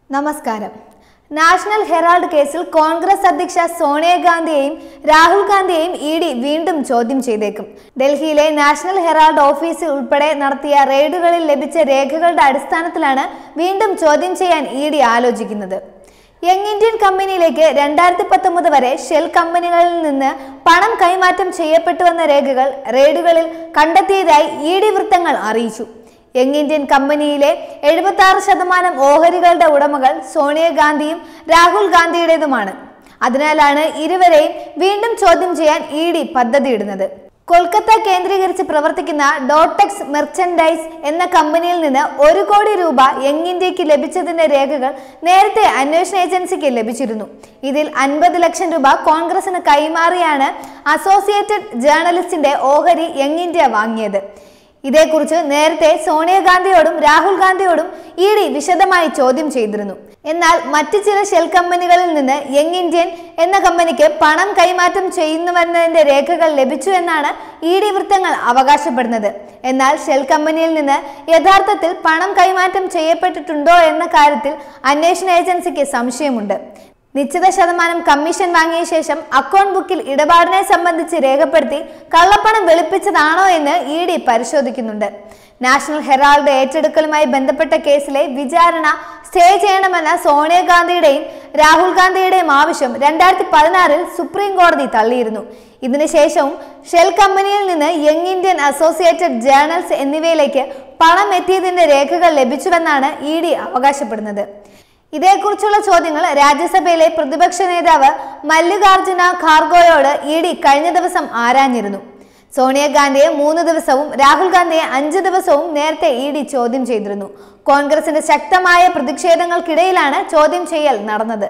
നമസ്കാരം national Herald കേസിൽ കോൺഗ്രസ് അധ്യക്ഷ സോണിയാഗാന്ധിയെയും രാഹുൽ ഗാന്ധിയെയും ഇ ഡി വീണ്ടും ചോദ്യം ചെയ്തേക്കും ഡൽഹിയിലെ നാഷണൽ ഹെറാൾഡ് ഓഫീസ് ഉൾപ്പെടെ നടത്തിയ റെയ്ഡുകളിൽ ലഭിച്ച രേഖകളുടെ അടിസ്ഥാനത്തിലാണ് വീണ്ടും ചോദ്യം ചെയ്യാൻ ഇ ഡി ആലോചിക്കുന്നത് യങ് ഇന്ത്യൻ കമ്പനിയിലേക്ക് രണ്ടായിരത്തി പത്തൊമ്പത് വരെ ഷെൽ കമ്പനികളിൽ നിന്ന് പണം കൈമാറ്റം ചെയ്യപ്പെട്ടുവെന്ന രേഖകൾ റെയ്ഡുകളിൽ കണ്ടെത്തിയതായി ഇ ഡി വൃത്തങ്ങൾ അറിയിച്ചു യങ് ഇന്ത്യൻ കമ്പനിയിലെ എഴുപത്തി ആറ് ശതമാനം ഓഹരികളുടെ ഉടമകൾ സോണിയാഗാന്ധിയും രാഹുൽ ഗാന്ധിയുടേതുമാണ് അതിനാലാണ് ഇരുവരെയും വീണ്ടും ചോദ്യം ചെയ്യാൻ ഇ ഡി പദ്ധതിയിടുന്നത് കൊൽക്കത്ത കേന്ദ്രീകരിച്ച് പ്രവർത്തിക്കുന്ന ഡോട്ടെക്സ് മെർച്ചൻഡൈസ് എന്ന കമ്പനിയിൽ നിന്ന് ഒരു കോടി രൂപ യങ് ഇന്ത്യക്ക് ലഭിച്ചതിന്റെ രേഖകൾ നേരത്തെ അന്വേഷണ ഏജൻസിക്ക് ലഭിച്ചിരുന്നു ഇതിൽ അൻപത് ലക്ഷം രൂപ കോൺഗ്രസിന് കൈമാറിയാണ് അസോസിയേറ്റഡ് ജേർണലിസ്റ്റിന്റെ ഓഹരി യങ് ഇന്ത്യ വാങ്ങിയത് ഇതേക്കുറിച്ച് നേരത്തെ സോണിയാഗാന്ധിയോടും രാഹുൽ ഗാന്ധിയോടും ഇ ഡി വിശദമായി ചോദ്യം ചെയ്തിരുന്നു എന്നാൽ മറ്റ് ചില ഷെൽ കമ്പനികളിൽ നിന്ന് യങ് ഇന്ത്യൻ എന്ന കമ്പനിക്ക് പണം കൈമാറ്റം ചെയ്യുന്നുവെന്നതിന്റെ രേഖകൾ ലഭിച്ചു എന്നാണ് ഇ ഡി വൃത്തങ്ങൾ അവകാശപ്പെടുന്നത് എന്നാൽ ഷെൽ കമ്പനിയിൽ നിന്ന് യഥാർത്ഥത്തിൽ പണം കൈമാറ്റം ചെയ്യപ്പെട്ടിട്ടുണ്ടോ എന്ന കാര്യത്തിൽ അന്വേഷണ ഏജൻസിക്ക് സംശയമുണ്ട് നിശ്ചിത ശതമാനം കമ്മീഷൻ വാങ്ങിയ ശേഷം അക്കൗണ്ട് ബുക്കിൽ ഇടപാടിനെ സംബന്ധിച്ച് രേഖപ്പെടുത്തി കള്ളപ്പണം വെളുപ്പിച്ചതാണോ എന്ന് ഇ ഡി പരിശോധിക്കുന്നുണ്ട് നാഷണൽ ഹെറാൾഡ് ഏറ്റെടുക്കലുമായി ബന്ധപ്പെട്ട കേസിലെ വിചാരണ സ്റ്റേ ചെയ്യണമെന്ന സോണിയാഗാന്ധിയുടെയും രാഹുൽ ഗാന്ധിയുടെയും ആവശ്യം രണ്ടായിരത്തി പതിനാറിൽ സുപ്രീം കോടതി തള്ളിയിരുന്നു ഇതിനുശേഷവും ഷെൽ കമ്പനിയിൽ നിന്ന് യങ് ഇന്ത്യൻ അസോസിയേറ്റഡ് ജേർണൽസ് എന്നിവയിലേക്ക് പണം എത്തിയതിന്റെ രേഖകൾ ലഭിച്ചുവെന്നാണ് ഇ ഡി അവകാശപ്പെടുന്നത് ഇതേക്കുറിച്ചുള്ള ചോദ്യങ്ങൾ രാജ്യസഭയിലെ പ്രതിപക്ഷ നേതാവ് മല്ലികാർജുന ഖാർഗോയോട് ഇ ഡി കഴിഞ്ഞ ദിവസം ആരാഞ്ഞിരുന്നു സോണിയാഗാന്ധിയെ മൂന്ന് ദിവസവും രാഹുൽ ഗാന്ധിയെ അഞ്ച് ദിവസവും നേരത്തെ ഇ ഡി ചോദ്യം ചെയ്തിരുന്നു കോൺഗ്രസിന്റെ ശക്തമായ പ്രതിഷേധങ്ങൾക്കിടയിലാണ് ചോദ്യം ചെയ്യൽ നടന്നത്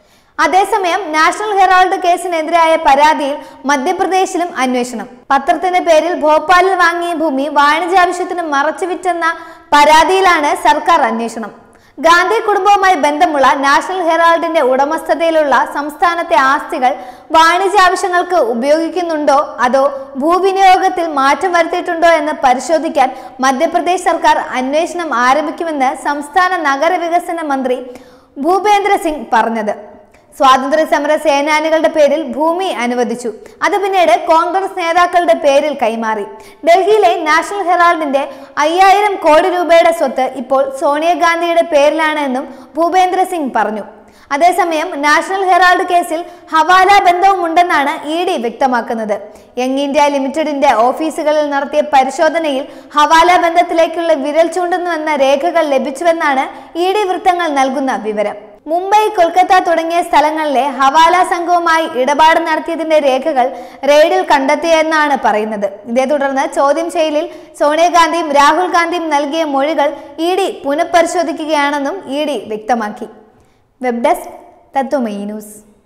അതേസമയം നാഷണൽ ഹെറാൾഡ് കേസിനെതിരായ പരാതിയിൽ മധ്യപ്രദേശിലും അന്വേഷണം പത്രത്തിന്റെ പേരിൽ ഭോപ്പാലിൽ വാങ്ങിയ ഭൂമി വാണിജ്യാവശ്യത്തിന് മറച്ചുവിറ്റെന്ന പരാതിയിലാണ് സർക്കാർ അന്വേഷണം ഗാന്ധി കുടുംബവുമായി ബന്ധമുള്ള നാഷണൽ ഹെറാൾഡിന്റെ ഉടമസ്ഥതയിലുള്ള സംസ്ഥാനത്തെ ആസ്തികൾ വാണിജ്യ ആവശ്യങ്ങൾക്ക് ഉപയോഗിക്കുന്നുണ്ടോ അതോ ഭൂവിനിയോഗത്തിൽ മാറ്റം വരുത്തിയിട്ടുണ്ടോ എന്ന് പരിശോധിക്കാൻ മധ്യപ്രദേശ് സർക്കാർ അന്വേഷണം ആരംഭിക്കുമെന്ന് സംസ്ഥാന നഗരവികസന മന്ത്രി ഭൂപേന്ദ്ര സിംഗ് പറഞ്ഞത് സ്വാതന്ത്ര്യ സമര സേനാനികളുടെ പേരിൽ ഭൂമി അനുവദിച്ചു അത് പിന്നീട് കോൺഗ്രസ് നേതാക്കളുടെ പേരിൽ കൈമാറി ഡൽഹിയിലെ നാഷണൽ ഹെറാൾഡിന്റെ അയ്യായിരം കോടി രൂപയുടെ സ്വത്ത് ഇപ്പോൾ സോണിയാഗാന്ധിയുടെ പേരിലാണ് എന്നും ഭൂപേന്ദ്ര സിംഗ് പറഞ്ഞു അതേസമയം നാഷണൽ ഹെറാൾഡ് കേസിൽ ഹവാല ബന്ധവും ഉണ്ടെന്നാണ് ഇ ഡി വ്യക്തമാക്കുന്നത് യങ് ഇന്ത്യ ലിമിറ്റഡിന്റെ ഓഫീസുകളിൽ നടത്തിയ പരിശോധനയിൽ ഹവാല ബന്ധത്തിലേക്കുള്ള വിരൽ ചൂണ്ടുന്നുവെന്ന രേഖകൾ ലഭിച്ചുവെന്നാണ് ഇ ഡി വൃത്തങ്ങൾ നൽകുന്ന വിവരം മുംബൈ കൊൽക്കത്ത തുടങ്ങിയ സ്ഥലങ്ങളിലെ ഹവാല സംഘവുമായി ഇടപാട് നടത്തിയതിന്റെ രേഖകൾ റെയ്ഡിൽ കണ്ടെത്തിയെന്നാണ് പറയുന്നത് ഇതേ തുടർന്ന് ചോദ്യം ചെയ്യലിൽ സോണിയാഗാന്ധിയും രാഹുൽ ഗാന്ധിയും നൽകിയ മൊഴികൾ ഇ ഡി പുനഃപരിശോധിക്കുകയാണെന്നും ഇ ഡി വ്യക്തമാക്കി വെബ് ഡെസ്ക് തത്വമയി ന്യൂസ്